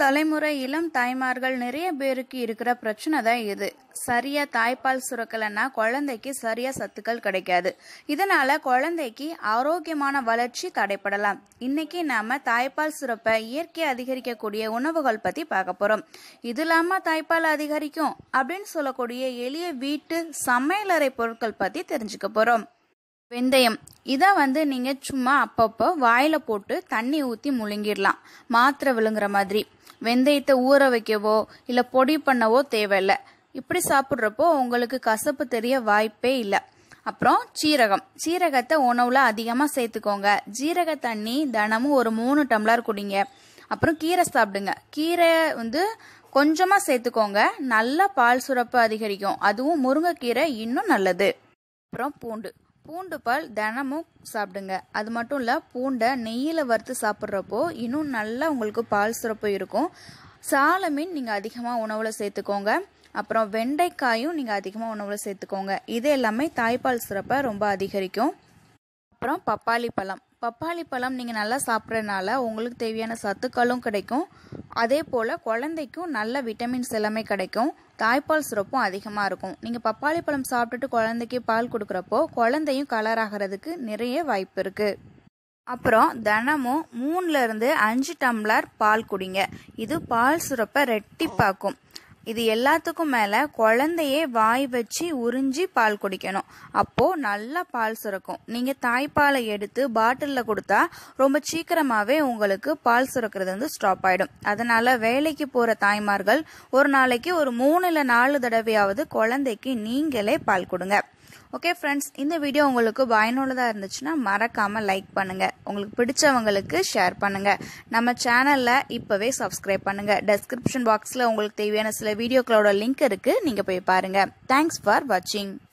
தலைமுறை இளம் தாய்மார்கள் நிறைய பேருக்கு இருக்கிற பிரச்சனை தான் இது சரியா தாய்ப்பால் சுரக்கலைன்னா குழந்தைக்கு சரியா சத்துக்கள் கிடைக்காது இதனால குழந்தைக்கு ஆரோக்கியமான வளர்ச்சி தடைப்படலாம் இன்னைக்கு நாம தாய்ப்பால் சுரப்பை இயற்கை அதிகரிக்கக்கூடிய உணவுகள் பத்தி பார்க்க போறோம் இது இல்லாம தாய்ப்பால் அதிகரிக்கும் அப்படின்னு சொல்லக்கூடிய எளிய வீட்டு சமையலறை பொருட்கள் பத்தி தெரிஞ்சுக்க போறோம் வெந்தயம் இதை வந்து நீங்கள் சும்மா அப்பப்போ வாயில் போட்டு தண்ணி ஊற்றி முழுங்கிடலாம் மாத்திரை விழுங்குற மாதிரி வெந்தயத்தை ஊற வைக்கவோ இல்லை பொடி பண்ணவோ தேவையில்லை இப்படி சாப்பிட்றப்போ உங்களுக்கு கசப்பு தெரிய வாய்ப்பே இல்லை அப்புறம் சீரகம் சீரகத்தை உணவில் அதிகமாக சேர்த்துக்கோங்க ஜீரக தண்ணி தினமும் ஒரு மூணு டம்ளர் குடிங்க அப்புறம் கீரை சாப்பிடுங்க கீரை வந்து கொஞ்சமாக சேர்த்துக்கோங்க நல்லா பால் சுரப்பு அதிகரிக்கும் அதுவும் முருங்கைக்கீரை இன்னும் நல்லது அப்புறம் பூண்டு பூண்டு பால் தினமும் சாப்பிடுங்க அது மட்டும் இல்லை பூண்டை நெய்யில் வறுத்து சாப்பிட்றப்போ இன்னும் நல்லா உங்களுக்கு பால் சுரப்பு இருக்கும் சால மீன் நீங்கள் அதிகமாக உணவில் சேர்த்துக்கோங்க அப்புறம் வெண்டைக்காயும் நீங்கள் அதிகமாக உணவில் சேர்த்துக்கோங்க இது எல்லாமே தாய்ப்பால் சுரப்பை ரொம்ப அதிகரிக்கும் அப்புறம் பப்பாளி பழம் பப்பாளி பழம் நீங்கள் நல்லா சாப்பிட்றதுனால உங்களுக்கு தேவையான சத்துக்களும் கிடைக்கும் அதே போல் குழந்தைக்கும் நல்ல விட்டமின்ஸ் எல்லாமே கிடைக்கும் தாய்ப்பால் சுரப்பும் அதிகமாக இருக்கும் நீங்கள் பப்பாளி பழம் சாப்பிட்டுட்டு குழந்தைக்கு பால் கொடுக்குறப்போ குழந்தையும் கலர் ஆகிறதுக்கு நிறைய வாய்ப்பு இருக்குது அப்புறம் தினமும் மூணுல இருந்து அஞ்சு டம்ளர் பால் குடிங்க இது பால் சுரப்பை ரெட்டிப்பாக்கும் இது எல்லாத்துக்கும் மேலே குழந்தையே வாய் வச்சு உறிஞ்சி பால் குடிக்கணும் அப்போது நல்லா பால் சுரக்கும் நீங்கள் தாய்ப்பாலை எடுத்து பாட்டிலில் கொடுத்தா ரொம்ப சீக்கிரமாகவே உங்களுக்கு பால் சுரக்கிறது வந்து ஸ்டாப் ஆகிடும் அதனால் வேலைக்கு போகிற தாய்மார்கள் ஒரு நாளைக்கு ஒரு மூணு இல்லை நாலு தடவையாவது குழந்தைக்கு நீங்களே பால் கொடுங்க ஓகே ஃப்ரெண்ட்ஸ் இந்த வீடியோ உங்களுக்கு பயனுள்ளதாக இருந்துச்சுன்னா மறக்காமல் லைக் பண்ணுங்கள் உங்களுக்கு பிடிச்சவங்களுக்கு ஷேர் பண்ணுங்கள் நம்ம சேனலில் இப்போவே சப்ஸ்கிரைப் பண்ணுங்கள் டெஸ்கிரிப்ஷன் பாக்ஸில் உங்களுக்கு தேவையான சில வீடியோக்களோட லிங்க் இருக்குது நீங்கள் போய் பாருங்கள் தேங்க்ஸ் ஃபார் வாட்சிங்